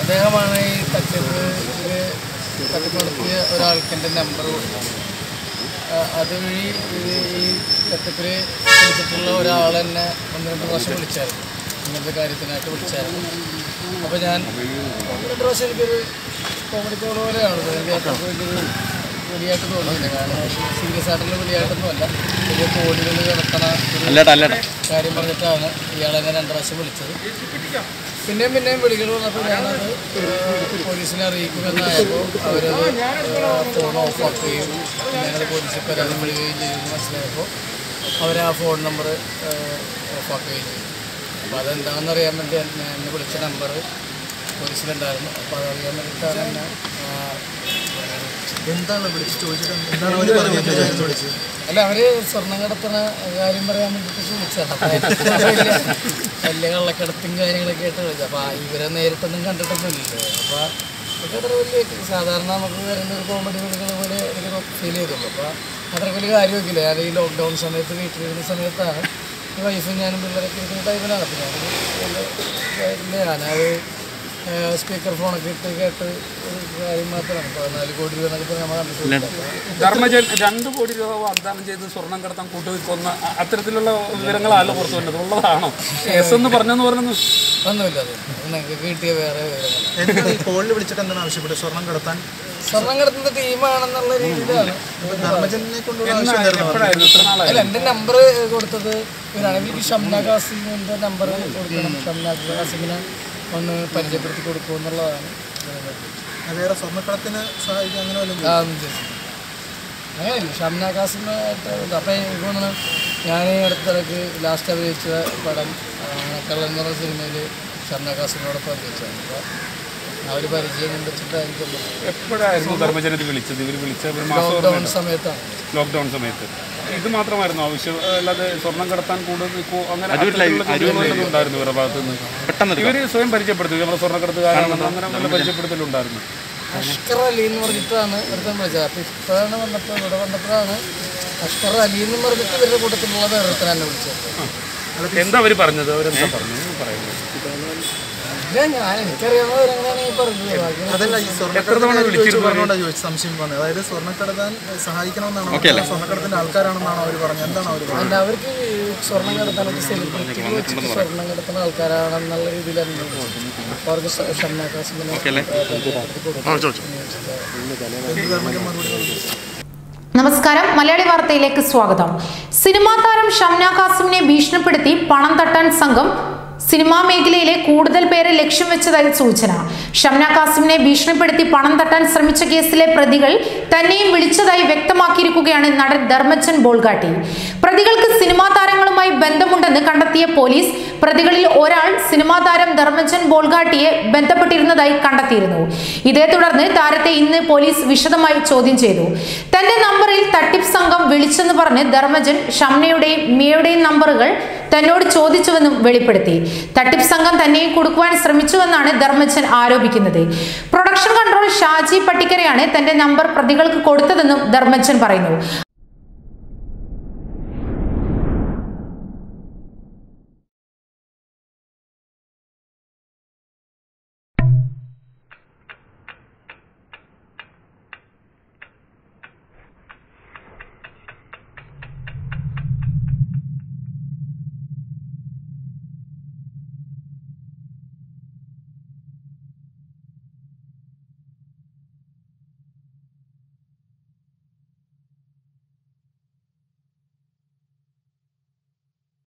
അദ്ദേഹമാണ് ഈ തട്ടിപ്പ് ഇത് തട്ടിപ്പ് നടത്തിയ ഒരാൾക്ക് എൻ്റെ നമ്പർ കൊടുത്തത് ആ, അതുവഴി ഇത് ഈ തട്ടിപ്പിൽ വിളിച്ചിട്ടുള്ള ഒരാൾ എന്നെ ഒന്ന് രണ്ട് പ്രാവശ്യം വിളിച്ചായിരുന്നു ഇങ്ങനത്തെ കാര്യത്തിനായിട്ട് വിളിച്ചായിരുന്നു അപ്പോൾ ഞാൻ ഒന്ന് രണ്ട് പ്രാവശ്യം എനിക്കൊരു കോമഡി കോൾ പോലെയാണ് ഇത്. എനിക്ക് അത്ര വലിയൊരു വെടിയായിട്ട് തോന്നിയില്ല കാരണം സീരിയസ് ആയിട്ടുള്ള വെടിയായിട്ടൊന്നും അല്ല വലിയ കോടികൾ കിടക്കണ ഒരു അല്ലടാ അല്ലടാ കാര്യം പറഞ്ഞിട്ടാണ് ഇയാളെന്നെ രണ്ട് പ്രാവശ്യം വിളിച്ചത് പിന്നെയും പിന്നെയും വിളികൾ വന്നപ്പോൾ ഞാനത് ഏഹ്, പോലീസിനെ അറിയിക്കുമെന്നായപ്പോൾ അവരത് ഫോൺ ഓഫ് ആക്കുകയും ഞങ്ങൾ പോലീസിൽ പരാതി വിടുകയും ചെയ്യുമെന്ന് മനസ്സിലായപ്പോൾ അവർ ആ ഫോൺ നമ്പർ ഓഫ് ആക്കുകയും ചെയ്തു അപ്പോൾ അതെന്താണെന്ന് അറിയാൻ വേണ്ടി ഞാൻ എന്നെ വിളിച്ച നമ്പർ പോലീസിലുണ്ടായിരുന്നു അപ്പോൾ അതറിയാൻ വേണ്ടിയിട്ടാണ് എന്നെ ആ, എന്താണ് വിളിച്ച് ചോദിച്ചിട്ട് എന്താണ് അവർ പറഞ്ഞത് വിളിച്ചത് അല്ല അവര് സ്വർണം കടത്തണ കാര്യം പറയാൻ വേണ്ടിട്ട് വിളിച്ചതാണ് അപ്പൊ വലിയ വലിയ കള്ളക്കടത്തും കാര്യങ്ങളൊക്കെ ആയിട്ട് വിളിച്ചത് അപ്പൊ ഇവരെ നേരിട്ടൊന്നും കണ്ടിട്ടൊന്നും ഇല്ലല്ലോ അപ്പൊ ഇതൊക്കെ അത്ര വലിയ സാധാരണ നമുക്ക് വരുന്ന ഒരു കോമഡി വിളികൾ പോലെ എനിക്ക് ഫീൽ ചെയ്തുള്ളൂ അപ്പൊ അത്ര വലിയ കാര്യമൊക്കെയില്ല ഞാൻ ഈ ലോക്ക്ഡൗൺ സമയത്ത് വീട്ടിലിരുന്ന സമയത്താണ് ഈ വൈഫും ഞാനും പിള്ളേരൊക്കെ ഇരിക്കുന്ന ടൈമിലാണ് അപ്പം ഞാൻ ഞാനത് സ്പീക്കർ ഫോണൊക്കെ ഇട്ട് കേട്ട് ഒരു കാര്യം മാത്രമാണ് പതിനാല് കോടി രൂപ എന്നൊക്കെ പറഞ്ഞ് നമ്മൾ കണ്ടിട്ടുണ്ട് ധർമ്മജൻ രണ്ട് കോടി രൂപ വാഗ്ദാനം ചെയ്ത് സ്വർണം കടത്താൻ കൂട്ടുവെക്കുന്ന അ- അത്തരത്തിലുള്ള വിവരങ്ങളല്ല പുറത്തു വന്നത് ഉള്ളതാണോ എസ് എന്ന് പറഞ്ഞെന്ന് പറഞ്ഞു ഒന്നുമില്ല അത് നിങ്ങൾക്ക് കിട്ടിയ വേറെ വിവരങ്ങൾ എന്താണ് ഈ കോളിൽ വിളിച്ചിട്ട് എന്താണ് ആവശ്യപ്പെട്ടത് സ്വർണം കടത്താൻ സ്വർണം കിടത്തുന്ന ടീമാണെന്നുള്ള രീതിയിലാണ് ധർമ്മജനെ കൊണ്ടുള്ള ആവശ്യം ഉണ്ടായിരുന്നു എപ്പോഴായിരുന്നു ഇത്ര നാളായി അല്ല എൻ്റെ നമ്പർ കൊടുത്തത് ഇവരാണ് എനിക്ക് ഷംന ഖാസിമിൻ്റെ നമ്പർ കൊടുക്കണം ഷംന ഖാസിമിനെ ഒന്ന് പരിചയപ്പെടുത്തി കൊടുക്കും എന്നുള്ളതാണ് വേറെ സ്വർണ്ണക്കടത്തിന് സഹായിക്കാൻ അങ്ങനെ വല്ലതും ആ, ഒന്ന് ചെയ്തു. അങ്ങനെയല്ല ഷംന ഖാസിമായിട്ട് അപ്പം എനിക്ക് തോന്നുന്നു ഞാൻ ഈ അടുത്തിടയ്ക്ക് ലാസ്റ്റ് അഭിനയിച്ച പടം കള്ളൻ എന്ന് പറഞ്ഞ സിനിമയിൽ ഷംന ഖാസിമിനോടൊപ്പം അഭിനയിച്ചതാണ് അപ്പോൾ ആ ഒരു പരിചയം വെച്ചിട്ടായിരിക്കും എപ്പോഴായിരുന്നു ധർമ്മജൻ ഇത് വിളിച്ചത് ഇവർ വിളിച്ച ഒരു മാസം ലോക്ക്ഡൗൺ സമയത്താണ് ലോക്ക്ഡൌൺ സമയത്ത് ഇത് മാത്രമായിരുന്നു ആവശ്യം അല്ലാതെ സ്വർണം കടത്താൻ കൂടുതൽ കോ- അങ്ങനെ അരുവില്ല, അത്തരത്തിലുള്ള അരുവില്ല. ചോദ്യങ്ങളൊന്നും ഉണ്ടായിരുന്നു ഇവരുടെ ഭാഗത്ത് നിന്ന് പെട്ടെന്ന് ഇവര് സ്വയം പരിചയപ്പെടുത്തി നമ്മുടെ സ്വർണ്ണക്കടത്തുകാരാണെന്ന് അങ്ങനെ വല്ല പരിചയപ്പെടുത്തലുണ്ടായിരുന്നു അഷ്കർ അലി എന്ന് പറഞ്ഞിട്ടാണ് ഇവിടുത്തെ വിളിച്ചത് അപ്പോൾ ഇപ്പോഴാണ് വന്നപ്പോൾ ഇവിടെ വന്നപ്പോഴാണ് അഷ്കർ അലി എന്ന് പറഞ്ഞിട്ട് ഇവരുടെ കൂട്ടത്തിലുള്ള വേറൊരുത്തൻ എന്നെ വിളിച്ചത് എന്താ അവര് പറഞ്ഞത് അവരെന്താ പറഞ്ഞു പറയുന്നത് ഇല്ല ഞാൻ എനിക്കറിയാവുന്ന വിവരങ്ങളാണ് ഈ പറഞ്ഞത് ബാക്കി അതല്ല ഈ സ്വർണ്ണക്കടത്തിനെ ചോദിച്ചു പറഞ്ഞുകൊണ്ടാണ് ചോദിച്ചു സംശയം പറഞ്ഞത് അതായത് സ്വർണ്ണക്കടത്താൻ സഹായിക്കണമെന്നാണോ സ്വർണ്ണക്കടത്തിന്റെ ആൾക്കാരാണെന്നാണോ അവർ പറഞ്ഞത് എന്താണ് അവർ പറഞ്ഞത് അല്ല അവർക്ക് ഈ സ്വർണം കടത്താനൊക്കെ സെലിബ്രിറ്റികൾ വെച്ചിട്ട് സ്വർണം കടത്തുന്ന ആൾക്കാരാണെന്നുള്ള രീതിയിലാണ് ഞാൻ വിളിച്ചത്. അപ്പോൾ അവർക്ക് ഷ- ഷംന കാസിമിനെ പരിചയപ്പെടുത്തി കൊടുക്കും. എന്ത് ധർമ്മജൻ മറുപടി പറഞ്ഞു? നമസ്കാരം മലയാളി വാർത്തയിലേക്ക് സ്വാഗതം സിനിമാ താരം ഷംന കാസിമിനെ ഭീഷണിപ്പെടുത്തി പണം തട്ടാൻ സംഘം സിനിമാ മേഖലയിലെ കൂടുതൽ പേരെ ലക്ഷ്യം വെച്ചതായി സൂചന ഷംന കാസിമിനെ ഭീഷണിപ്പെടുത്തി പണം തട്ടാൻ ശ്രമിച്ച കേസിലെ പ്രതികൾ തന്നെയും വിളിച്ചതായി വ്യക്തമാക്കിയിരിക്കുകയാണ് നടൻ ധർമ്മച്ചൻ ബോൾഗാട്ടി പ്രതികൾക്ക് സിനിമാ താരങ്ങളുമായി ബന്ധമുണ്ടെന്ന് കണ്ടെത്തിയ പോലീസ് പ്രതികളിൽ ഒരാൾ സിനിമാ താരം ധർമ്മച്ചൻ ബോൾഗാട്ടിയെ ബന്ധപ്പെട്ടിരുന്നതായി കണ്ടെത്തിയിരുന്നു ഇതേ തുടർന്ന് താരത്തെ ഇന്ന് പോലീസ് വിശദമായി ചോദ്യം ചെയ്തു തന്റെ നമ്പറിൽ തട്ടിപ്പ് സംഘം വിളിച്ചെന്ന് പറഞ്ഞ് ധർമ്മജൻ ഷംനയുടെയും മിയയുടെയും നമ്പറുകൾ തന്നോട് ചോദിച്ചുവെന്നും വെളിപ്പെടുത്തി തട്ടിപ്പ് സംഘം തന്നെയും കൊടുക്കുവാൻ ശ്രമിച്ചുവെന്നാണ് ധർമ്മജൻ ആരോപിക്കുന്നത് പ്രൊഡക്ഷൻ കൺട്രോൾ ഷാജി പട്ടിക്കരയാണ് തന്റെ നമ്പർ പ്രതികൾക്ക് കൊടുത്തതെന്നും ധർമ്മജൻ പറയുന്നു